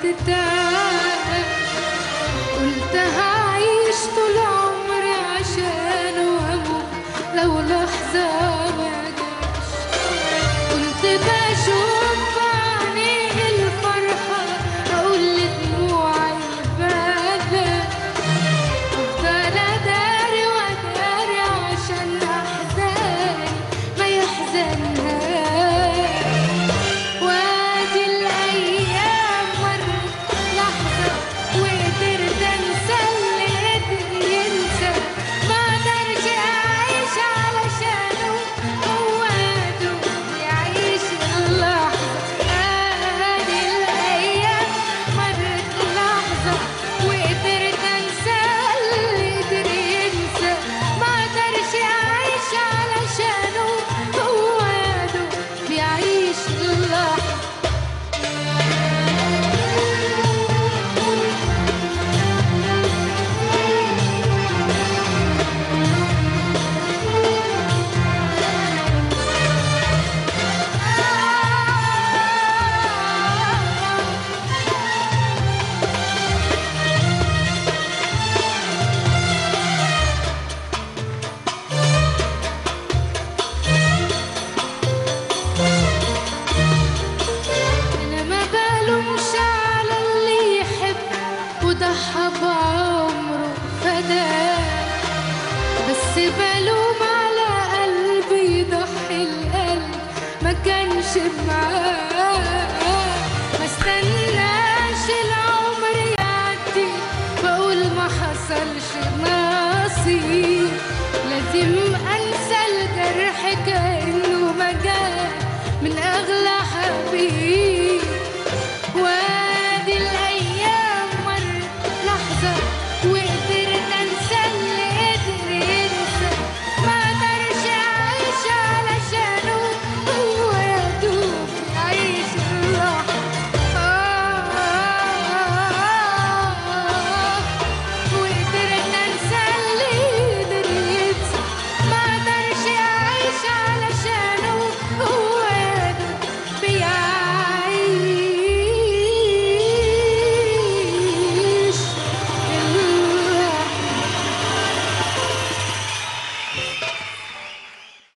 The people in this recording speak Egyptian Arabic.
تتعب قلت هعيش طول عمري عشانه واموت لو لحظة ما جاش كنت بشوف بعينيه الفرحة أقول لدموعي بدل أفضل أداري وأداري عشان أحزاني ما يحزنهاش وادي الأيام مرت لحظة وقدرت أنسى اللي قدر ينسى ما قدرش أعيش علشانه هو دوب يعيش اللحظة ادي الأيام مرت لحظة وقدرت أنسى اللي قدر ينسى ما قدرش أعيش علشانه هو دوب بيعيش اللحظة أنا ما بلومش على اللي يحب وضحى بعمره فداه بس بلوم